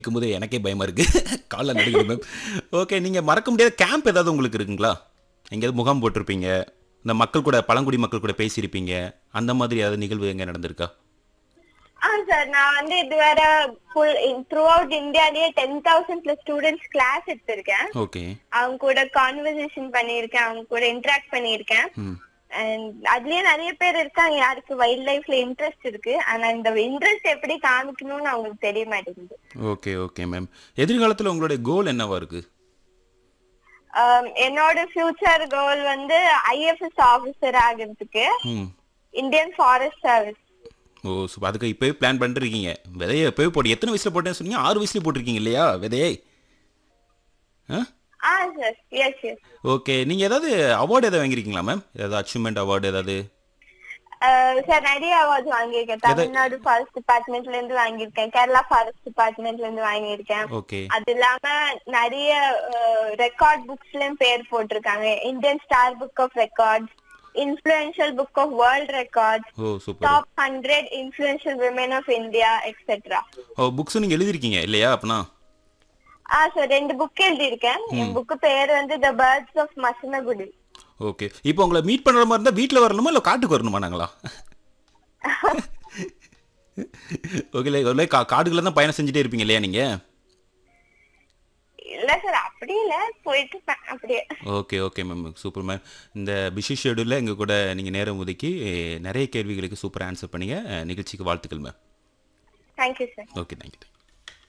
இருக்கும்போது எனக்கே பயமா இருக்கு காலைல நடுங்குது மேம் ஓகே நீங்க மறக்க முடியாத கேம்ப் ஏதாவது உங்களுக்கு இருக்குங்களா எங்கேயாவது முகாம் போட்டிருப்பீங்க இந்த மக்கள் கூட பழங்குடி மக்கள் கூட பேசியிருப்பீங்க அந்த மாதிரி ஏதாவது நிகழ்வு எங்க நடந்திருக்கா ஆ சார் நான் வந்து இதுவரை ஃபுல் த்ரூ அவுட் இந்தியாலயே ten thousand plus students class எடுத்திருக்கேன் ஓகே அவங்க கூட கான்வர்சேஷன் பண்ணியிருக்கேன் அவங்க கூட இன்டராக்ட் பண்ணியிருக்கேன் ம் அண்ட் அதுலயே நிறைய பேர் இருக்காங்க யாருக்கு வைல்ட் லைஃப்ல இன்ட்ரெஸ்ட் இருக்கு ஆனா இந்த இன்ட்ரெஸ்ட் எப்படி காமிக்கணும்னு அவங்களுக்கு தெரிய மாட்டேங்குது ஓகே ஓகே மேம் எதிர்காலத்தில் உங்களுடைய கோல் என்னவா இருக்கு Um, என்னோட ஃபியூச்சர் கோல் வந்து ஐஎஃப்எஸ் ஆபீசர் ஆகிறதுக்கு ம் Indian forest service oh super அதுக்கு இப்போவே பிளான் பண்ணிட்டு இருக்கீங்க விதையை இப்போவே போட்டு எத்தனை வயசில் போட்டேன்னு சொன்னீங்க ஆறு வயசுல போட்டிருக்கீங்க இல்லையா விதையை ஆ ஆ சார் எஸ் எஸ் ஓகே நீங்கள் ஏதாவது அவார்டு ஏதாவது வாங்கியிருக்கீங்களா மேம் ஏதாவது அச்சீவ்மெண்ட் அவார்டு ஏதாவது சார் நிறைய அவார்ட்ஸ் வாங்கியிருக்கேன் தமிழ்நாடு ஃபாரஸ்ட் டிபார்ட்மெண்ட்ல இருந்து வாங்கியிருக்கேன் கேரளா ஃபாரஸ்ட் டிபார்ட்மெண்ட்ல இருந்து வாங்கியிருக்கேன் ஓகே அது இல்லாம நிறைய ரெக்கார்ட் புக்ஸ்லயும் பேர் போட்டிருக்காங்க Indian star book of records influential book of world records oh super top hundred influential women of India etcetera oh புக்ஸும் நீங்கள் எழுதிருக்கீங்க இல்லையா அப்பனா ஆ சார் ரெண்டு புக் எழுதியிருக்கேன் என் புக்கு பேர் வந்து the birds of Masinagudi okay இப்போ உங்களை மீட் பண்ணுற மாதிரி இருந்தால் வீட்டில் வரணுமா இல்லை காட்டுக்கு வரணுமா நாங்களா ஓகே இல்லை கா காடுகளில் தான் பயணம் செஞ்சுட்டே இருப்பீங்க இல்லையா நீங்கள் இல்ல சார் அப்படி இல்ல போயிட்டு இருப்பேன் அப்படியே okay okay ma'am super ma'am இந்த பிஸி ஷெடியூலில் எங்கள் கூட நீங்கள் நேரம் ஒதுக்கி நிறைய கேள்விகளுக்கு சூப்பர் ஆன்சர் பண்ணீங்க நிகழ்ச்சிக்கு வாழ்த்துக்கள் ma'am thank you sir okay thank you